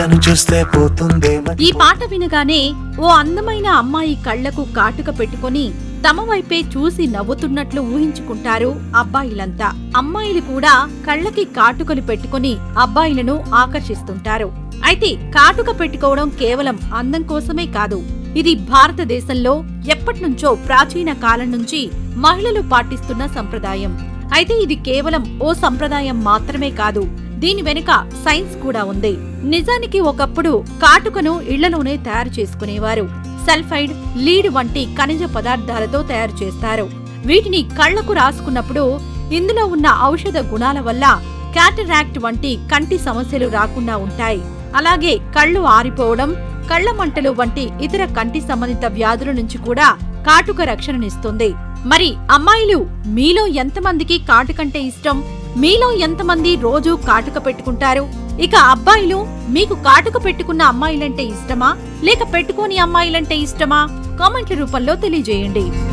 పిల్లను చూస్తే పోతుందే ఈ పాట వినగానే ఓ అందమైన అమ్మాయి కళ్లకు కాటుక పెట్టుకొని తమ వైపే చూసి నవ్వుతున్నట్లు ఊహించుకుంటారు అబ్బాయిలంతా అమ్మాయిలు కూడా కళ్ళకి కాటుకలు పెట్టుకొని అబ్బాయిలను ఆకర్షిస్తుంటారు అయితే కాటుక పెట్టుకోవడం కేవలం అందం కోసమే కాదు ఇది భారతదేశంలో ఎప్పటినుంచో ప్రాచీన కాలం నుంచి మహిళలు పాటిస్తున్న సంప్రదాయం అయితే ఇది కేవలం ఓ సంప్రదాయం మాత్రమే కాదు దీని వెనుక సైన్స్ కూడా ఉంది నిజానికి ఒకప్పుడు కాటుకను ఇళ్లలోనే తయారు చేసుకునేవారు సల్ఫైడ్ లీడ్ వంటి ఖనిజ పదార్థాలతో తయారు చేస్తారు వీటిని కళ్లకు రాసుకున్నప్పుడు ఇందులో ఉన్న ఔషధ గుణాల వల్ల క్యాటరాక్ట్ వంటి కంటి సమస్యలు రాకుండా ఉంటాయి అలాగే కళ్ళు ఆరిపోవడం కళ్ల మంటలు వంటి ఇతర కంటి సంబంధిత వ్యాధుల నుంచి కూడా కాటుక రక్షణనిస్తుంది మరి అమ్మాయిలు మీలో ఎంతమందికి కాటుకంటే ఇష్టం మీలో ఎంతమంది రోజు కాటుక పెట్టుకుంటారు ఇక అబ్బాయిలు మీకు కాటుక పెట్టుకున్న అమ్మాయిలంటే ఇష్టమా లేక పెట్టుకోని అమ్మాయిలంటే ఇష్టమా కామెంట్ల రూపంలో తెలియజేయండి